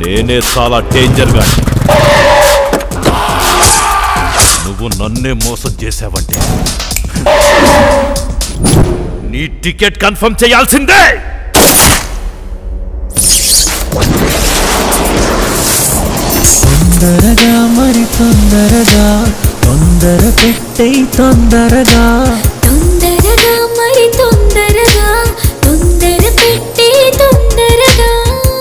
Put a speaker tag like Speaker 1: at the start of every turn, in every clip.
Speaker 1: నేనే చాలా డేంజర్ గా నువ్వు నన్నే మోసం చేశావంటే నీ టికెట్ కన్ఫర్మ్ చేయాల్సిందే
Speaker 2: తొందరగా మరి తొందరగా తొందర పెట్టే తొందరగా
Speaker 3: తొందరగా మరి తొందరగా తొందర పెట్టే తొందరగా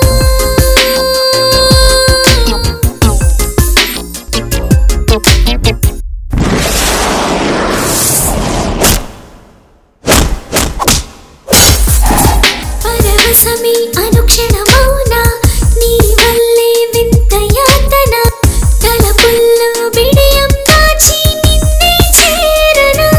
Speaker 3: పరవశమే అనుక్షణమౌన నీ వల్లే వింత యాతన తలపుల్లో బిడియం దాచి నిన్నే చేరనా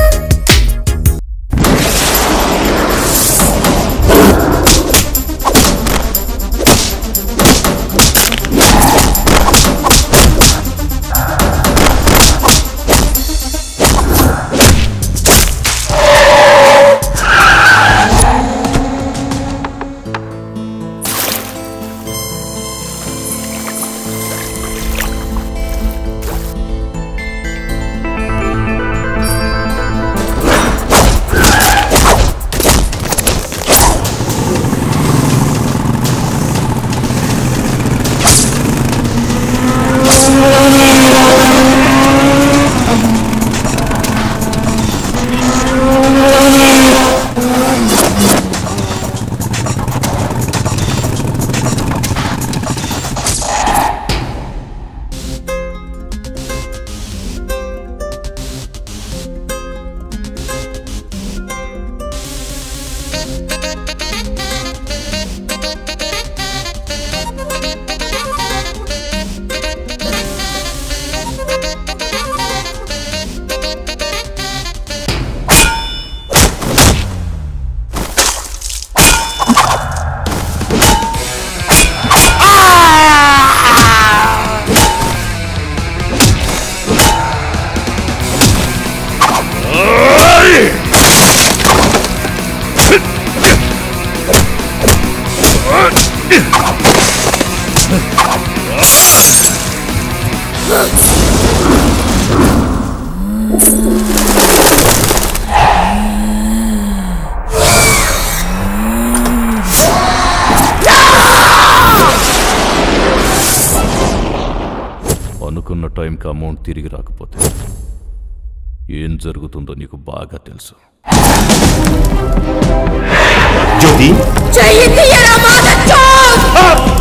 Speaker 1: అనుకున్న టైంకి అమౌంట్ తిరిగి రాకపోతే ఏం జరుగుతుందో నీకు బాగా తెలుసు
Speaker 4: జ్యోతి
Speaker 3: చెయ్యి తీయరా మాదచ్చో